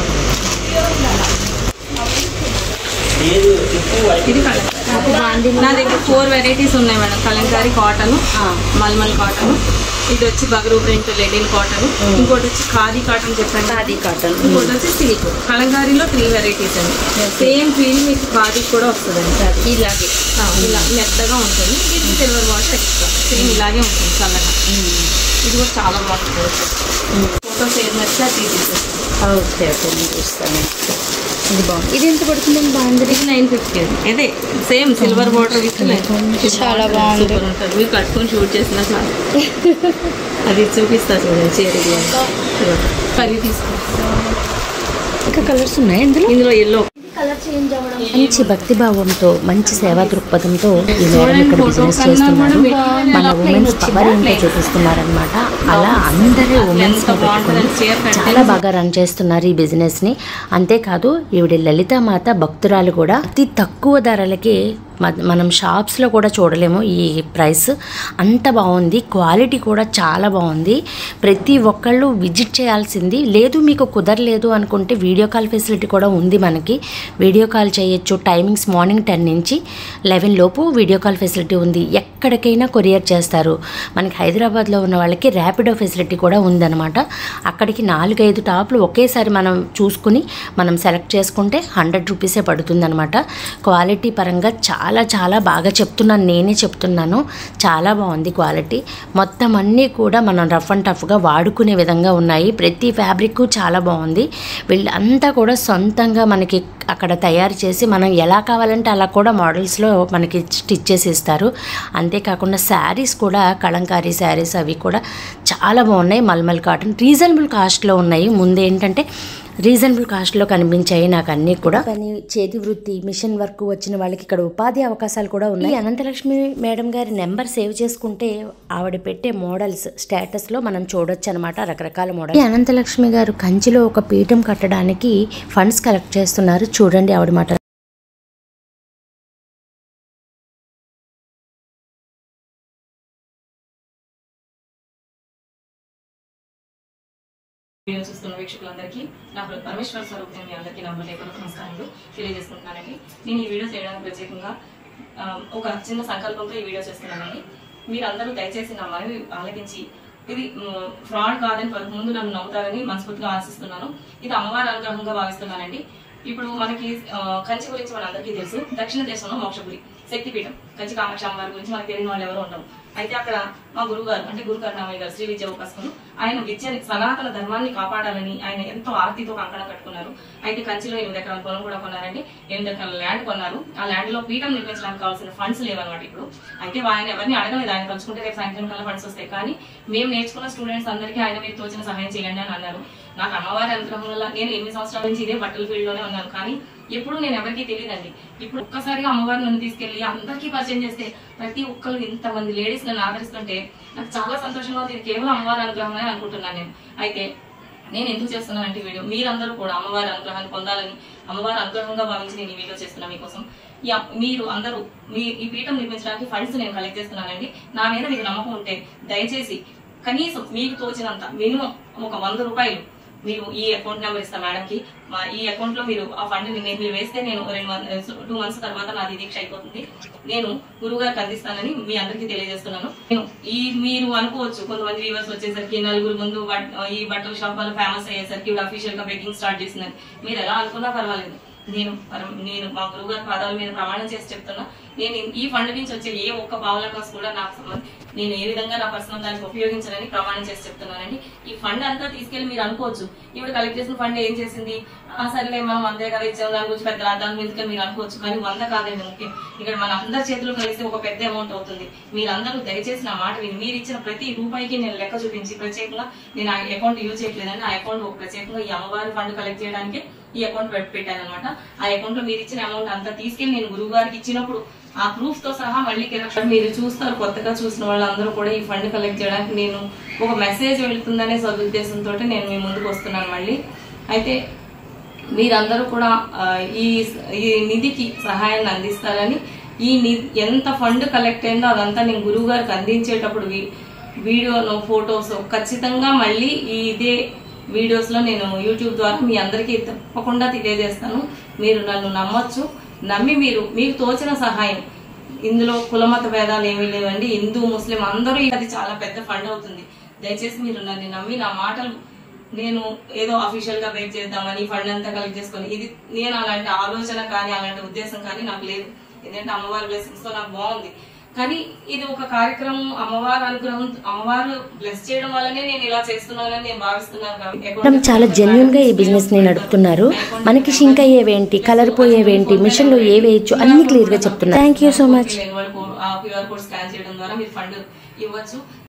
ఇది కలంకారీ నా దగ్గర ఫోర్ వెరైటీస్ ఉన్నాయి madam Kalamkari cotton mulmul cotton ఇది వచ్చి బగరు ప్రింట్ లెనిన్ కాటన్ ఇంకోటి వచ్చి ఖాదీ కాటన్ చెప్పండి ఖాదీ కాటన్ ఇంకోటి వచ్చి సిల్క్ కలంకారీలో త్రీ వెరైటీస్ అండి సేమ్ ఫీల్ మీకు ఖాదీ కూడా వస్తుందండి ఇలాగే ఆ, ఇలా మెత్తగా ఉంటుంది ఇది సిల్వర్ వాటర్ ఎక్స్ట్రా సేమ్ ఇలాగే ఉంటుంది చల్లగా ఇది కూడా చాలా బాగుంటుంది ఫోటోస్ ఏది నచ్చితే అది తీసేస్తాం ఓకే ఓకే నేను చూస్తాను ఇది బాగుంది ఇది ఎంత పడుతుందండి బాగుంది ఇది నైన్ ఫిఫ్టీ ఇదే సేమ్ సిల్వర్ వాటర్ విత్ చాలా బాగుంది సూపర్ ఉంటుంది మీరు కట్టుకొని షూట్ చేసినా చాలు అది చూపిస్తా చూడండి చీర ఇది కర్రీ తీసుకో ఇంకా కలర్స్ ఉన్నాయి ఇందులో ఇందులో ఎల్లో మంచి భక్తి భావంతో మంచి సేవా దృక్పథంతో ఈ మేడం ఇక్కడ బిజినెస్ చేస్తున్నారు మన ఉమెన్స్ పవర్ ఏంటో చూపిస్తున్నారనమాట అలా అందరూ ఉమెన్స్ పెట్టుకొని చాలా బాగా రన్ చేస్తున్నారు ఈ బిజినెస్ ని అంతేకాదు ఈవిడ లలితామాత భక్తురాలు కూడా అతి తక్కువ ధరలకి మ- మనం షాప్స్లో కూడా చూడలేము ఈ ప్రైస్ అంత బాగుంది క్వాలిటీ కూడా చాలా బాగుంది ప్రతి ఒక్కళ్ళు విజిట్ చేయాల్సింది లేదు మీకు కుదరలేదు అనుకుంటే వీడియో కాల్ ఫెసిలిటీ కూడా ఉంది మనకి వీడియో కాల్ చేయొచ్చు టైమింగ్స్ మార్నింగ్ టెన్ నుంచి లెవెన్ లోపు వీడియో కాల్ ఫెసిలిటీ ఉంది ఎక్కడికైనా కొరియర్ చేస్తారు మనకి హైదరాబాద్లో ఉన్న వాళ్ళకి ర్యాపిడో ఫెసిలిటీ కూడా ఉందన్నమాట అక్కడికి నాలుగైదు టాప్లు ఒకేసారి మనం చూసుకుని మనం సెలెక్ట్ చేసుకుంటే హండ్రెడ్ రూపీసే పడుతుందన్నమాట క్వాలిటీ పరంగా చాలా చాలా చాలా బాగా చెప్తున్నాను నేనే చెప్తున్నాను చాలా బాగుంది క్వాలిటీ మొత్తం అన్నీ కూడా మనం రఫ్ అండ్ టఫ్గా వాడుకునే విధంగా ఉన్నాయి ప్రతి ఫ్యాబ్రిక్ చాలా బాగుంది వీళ్ళంతా కూడా సొంతంగా మనకి అక్కడ తయారు చేసి మనం ఎలా కావాలంటే అలా కూడా మోడల్స్లో మనకి స్టిచ్ చేసి ఇస్తారు అంతేకాకుండా శారీస్ కూడా కలంకారీ శారీస్ అవి కూడా చాలా బాగున్నాయి మల్మల్ కాటన్ రీజనబుల్ కాస్ట్లో ఉన్నాయి ముందు ఏంటంటే రీజనబుల్ కాస్ట్లో కనిపించాయి నాకు అన్నీ కూడా పని చేతి వృత్తి మిషన్ వర్క్ వచ్చిన వాళ్ళకి ఇక్కడ ఉపాధి అవకాశాలు కూడా ఉన్నాయి ఈ అనంతలక్ష్మి మేడం గారి నెంబర్ సేవ్ చేసుకుంటే ఆవిడ పెట్టే మోడల్స్ స్టేటస్లో మనం చూడొచ్చు అనమాట రకరకాల మోడల్ ఈ అనంతలక్ష్మి గారు కంచిలో ఒక పీఠం కట్టడానికి ఫండ్స్ కలెక్ట్ చేస్తున్నారు చూడండి ఆవిడ మాట వీడియో చూస్తున్న వీక్షకులందరికీ నా పేరు పరమేశ్వర స్వరూపం మీ అందరికీ నా హృదయపూర్వక నమస్కారాలు తెలియజేసుకుంటున్నానండి నేను ఈ వీడియో చేయడానికి ప్రత్యేకంగా ఆ, ఒక చిన్న సంకల్పంతో ఈ వీడియో చేస్తున్నానండి మీరందరూ దయచేసి నా మనవి ఆలకించి ఇది ఫ్రాడ్ కాదని పలుకు ముందు నన్ను నమ్ముతారని మనస్ఫూర్తిగా ఆశిస్తున్నాను ఇది అమ్మవారి అనుగ్రహంగా భావిస్తున్నానండి ఇప్పుడు మనకి ఆ, కంచి గురించి మనందరికీ తెలుసు దక్షిణ దేశంలో మోక్షపురి శక్తిపీఠం కంచి కామాక్షి అమ్మవారి గురించి మనకు తెలియని వాళ్ళు ఎవరు ఉండరు అయితే అక్కడ మా గురువు గారు అంటే గురు కరుణామయ్య గారు శ్రీ విద్య ఉపాసకులు ఆయన విద్యని సనాతన ధర్మాన్ని కాపాడాలని ఆయన ఎంతో ఆర్తితో కంకణం కట్టుకున్నారు అయితే కంచిలో ఎనిమిది ఎకరాల పొలం కూడా కొన్నారండి ఎనిమిది ఎకరాల ల్యాండ్ కొన్నారు ఆ ల్యాండ్ లో పీఠం నిర్మించడానికి కావాల్సిన ఫండ్స్ లేవన్నమాట ఇప్పుడు అయితే ఆయన ఎవరిని అడగలేదు ఆయన కలుసుకుంటే రేపు సాయంత్రం కల్లా ఫండ్స్ వస్తాయి కానీ మేము నేర్చుకున్న స్టూడెంట్స్ అందరికీ ఆయన మీరు తోచిన సహాయం చేయండి అని అన్నారు నాకు అమ్మవారి అనుగ్రహం వల్ల నేను ఎనిమిది సంవత్సరాల నుంచి ఇదే బట్టల ఫీల్డ్ లోనే ఉన్నాను కానీ ఎప్పుడు నేను ఎవరికీ తెలియదండి ఇప్పుడు ఒక్కసారిగా అమ్మవారు నన్ను తీసుకెళ్లి అందరికీ పరిచయం చేస్తే ప్రతి ఒక్కరు ఇంతమంది లేడీస్ నన్ను ఆదరిస్తుంటే నాకు చాలా సంతోషంగా ఉంది ఇది కేవలం అమ్మవారి అనుగ్రహమే అనుకుంటున్నాను నేను అయితే నేను ఎందుకు చేస్తున్నానంటే ఈ వీడియో మీరందరూ కూడా అమ్మవారి అనుగ్రహాన్ని పొందాలని అమ్మవారి అనుగ్రహంగా భావించి నేను ఈ వీడియో చేస్తున్నా మీకోసం ఈ అమ్- మీరు అందరూ మీ ఈ పీఠం నిర్మించడానికి ఫండ్స్ నేను కలెక్ట్ చేస్తున్నానండి నా మీద మీకు నమ్మకం ఉంటే దయచేసి కనీసం మీకు తోచినంత మినిమం ఒక వంద రూపాయలు మీరు ఈ అకౌంట్ నెంబర్ ఇస్తా మేడం కి మా ఈ అకౌంట్ లో మీరు ఆ ఫండ్ మీరు వేస్తే నేను రెండు మంత్ టూ మంత్స్ తర్వాత నాది దీక్ష అయిపోతుంది నేను గురువు గారికి అందిస్తానని మీ అందరికీ తెలియజేస్తున్నాను నేను ఈ మీరు అనుకోవచ్చు కొంతమంది వ్యూవర్స్ వచ్చేసరికి నలుగురు ముందు బట్- ఈ బట్టల షాప్ వాళ్ళు ఫేమస్ అయ్యేసరికి ఇప్పుడు అఫీషియల్ గా బెగ్గింగ్ స్టార్ట్ చేసిందని మీరు ఎలా అనుకున్నా పర్వాలేదు నేను పరం- నేను మా గురువు గారి పాదాల మీద ప్రమాణం చేసి చెప్తున్నా నేను ఈ ఫండ్ నుంచి వచ్చే ఏ ఒక్క పావుల కాసు కూడా నాకు సంబంధం నేను ఏ విధంగా నా పర్సనల్ దానికి ఉపయోగించాలని ప్రమాణం చేసి చెప్తున్నానండి ఈ ఫండ్ అంతా తీసుకెళ్లి మీరు అనుకోవచ్చు ఇప్పుడు కలెక్ట్ చేసిన ఫండ్ ఏం చేసింది ఆ సరేలే మనం అంతే కదా ఇచ్చాం దాని గురించి పెద్ద దాని ఎందుకని మీరు అనుకోవచ్చు కానీ వంద కాదండి ముఖ్యం ఇక్కడ మన అందరి చేతులు కలిస్తే ఒక పెద్ద అమౌంట్ అవుతుంది మీరందరూ దయచేసి నా మాట విని మీరు ఇచ్చిన ప్రతి రూపాయికి నేను లెక్క చూపించి ప్రత్యేకంగా నేను ఆ అకౌంట్ యూజ్ చేయట్లేదని ఆ అకౌంట్ ప్రత్యేకంగా ఈ అమ్మవారి ఫండ్ కలెక్ట్ చేయడానికి ఈ అకౌంట్ పెట్టాను అనమాట ఆ అకౌంట్ లో మీరు ఇచ్చిన అమౌంట్ అంతా తీసుకెళ్లి నేను గురువు గారికి ఇచ్చినప్పుడు ఆ ప్రూఫ్ తో సహా మళ్ళీ కిరక్ష- మీరు చూస్తారు కొత్తగా చూసిన వాళ్ళందరూ కూడా ఈ ఫండ్ కలెక్ట్ చేయడానికి నేను ఒక మెసేజ్ వెళ్తుందనే సదుద్దేశంతో నేను మీ ముందుకు వస్తున్నాను మళ్ళీ అయితే మీరందరూ కూడా ఆ, ఈ ఈ నిధికి సహాయాన్ని అందిస్తారని ఈ ని- ఎంత ఫండ్ కలెక్ట్ అయిందో అదంతా నేను గురువు గారికి అందించేటప్పుడు వీ- వీడియోలో ఫొటోస్ ఖచ్చితంగా మళ్ళీ ఈ ఇదే వీడియోస్ లో నేను యూట్యూబ్ ద్వారా మీ అందరికీ తప్పకుండా తెలియజేస్తాను మీరు నన్ను నమ్మొచ్చు నమ్మి మీరు మీకు తోచిన సహాయం ఇందులో కులమత భేదాలు ఏమీ లేవండి హిందూ ముస్లిం అందరూ అది చాలా పెద్ద ఫండ్ అవుతుంది దయచేసి మీరు నన్ను నమ్మి నా మాటలు నేను ఏదో అఫీషియల్ గా బేక్ చేద్దామని ఫండ్ అంతా కలెక్ట్ చేసుకొని ఇది నేను అలాంటి ఆలోచన కానీ అలాంటి ఉద్దేశం కానీ నాకు లేదు ఎందుకంటే అమ్మవారి బ్లెస్సింగ్స్ తో నాకు బాగుంది కానీ ఇది ఒక కార్యక్రమం అమ్మవారి అనుగ్రహం అమ్మవారు బ్లెస్ చేయడం వల్లనే నేను ఇలా చేస్తున్నానని నేను భావిస్తున్నాను మేడం కాబట్టి చాలా జెన్యున్ గా ఈ బిజినెస్ ని నడుపుతున్నారు మనకి షింక్ అయ్యేవేంటి కలర్ పోయేవేంటి మిషన్ లో ఏ వేయచ్చు అన్ని క్లియర్ గా చెప్తున్నారు thank you so much QR code ఆ క్యూఆర్ కోడ్ స్కాన్ చేయడం ద్వారా మీరు ఫండ్ ఇవ్వచ్చు